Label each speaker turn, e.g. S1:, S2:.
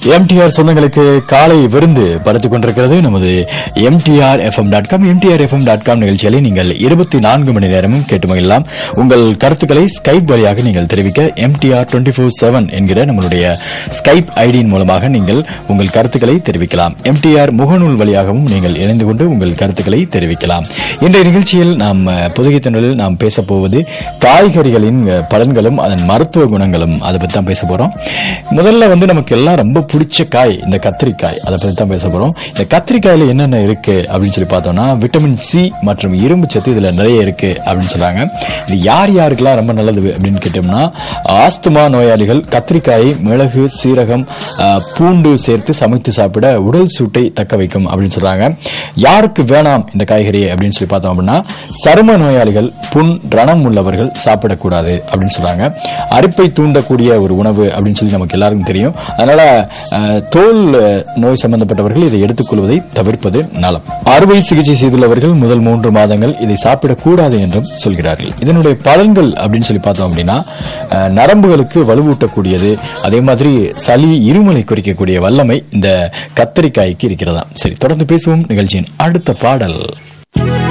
S1: MTR சொந்தங்களுக்கு காலை விருந்து படுத்துக் கொண்டிருக்கிறது நமது MTR FM dot com MTR FM dot com நிகழ்ச்சிகளை நீங்கள் இருபத்தி நான்கு மணி நேரமும் கேட்டு மகிழலாம் உங்கள் கருத்துக்களை ஸ்கைப் வழியாக நீங்கள் தெரிவிக்க எம்டிஆர் டுவெண்ட்டி ஃபோர் செவன் என்கிற நம்மளுடைய ஸ்கைப் ஐடியின் மூலமாக நீங்கள் உங்கள் கருத்துக்களை தெரிவிக்கலாம் எம்டிஆர் முகநூல் வழியாகவும் நீங்கள் இணைந்து கொண்டு உங்கள் கருத்துக்களை தெரிவிக்கலாம் இன்றைய நிகழ்ச்சியில் நாம் அஹ், புதுகை திணறில் நாம் பேச போவது காய்கறிகளின் அஹ், பலன்களும் அதன் மருத்துவ குணங்களும் அதை பத்தி தான் பேச போறோம் முதல்ல வந்து நமக்கு எல்லாம் ரொம்ப பிடிச்ச காய் இந்த கத்திரிக்காய் அதை பத்தி தான் பேச போறோம் இந்த கத்திரிக்காயில என்னென்ன இருக்கு அப்படின்னு சொல்லி பார்த்தோம்னா விட்டமின் சி மற்றும் இரும்பு சத்து இதுல நிறைய இருக்கு அப்படின்னு சொல்றாங்க இது யார் யாருக்கெல்லாம் ரொம்ப நல்லது அப்படின்னு கேட்டோம்னா ஆஸ்துமா நோயாளிகள் கத்திரிக்காயை மிளகு சீரகம் அஹ், பூண்டு சேர்த்து சமைத்து சாப்பிட உடல் சூட்டை தக்க வைக்கும் அப்படின்னு சொல்றாங்க யாருக்கு வேணாம் இந்த காய்கறி அப்படின்னு சொல்லி பார்த்தோம் அப்படின்னா சரும நோயாளிகள் புண் ரணம் உள்ளவர்கள் சாப்பிடக்கூடாது அப்படின்னு சொல்றாங்க அரிப்பை தூண்டக்கூடிய ஒரு உணவு அப்படின்னு சொல்லி நமக்கு எல்லாருக்கும் தெரியும் அதனால அஹ், தோல் அஹ், நோய் சம்பந்தப்பட்டவர்கள் இதை எடுத்துக்கொள்வதை தவிர்ப்பது நலம் அறுவை சிகிச்சை செய்துள்ளவர்கள் முதல் மூன்று மாதங்கள் இதை சாப்பிடக்கூடாது என்றும் சொல்கிறார்கள் இதனுடைய பலன்கள் அப்படின்னு சொல்லி பார்த்தோம் அப்படின்னா அஹ், நரம்புகளுக்கு வலுவூட்டக்கூடியது அதே மாதிரி சளி இருமலை குறைக்கக்கூடிய வல்லமை இந்த கத்தரிக்காய்க்கு இருக்கிறதா சரி தொடர்ந்து பேசுவோம் நிகழ்ச்சியின் அடுத்த பாடல்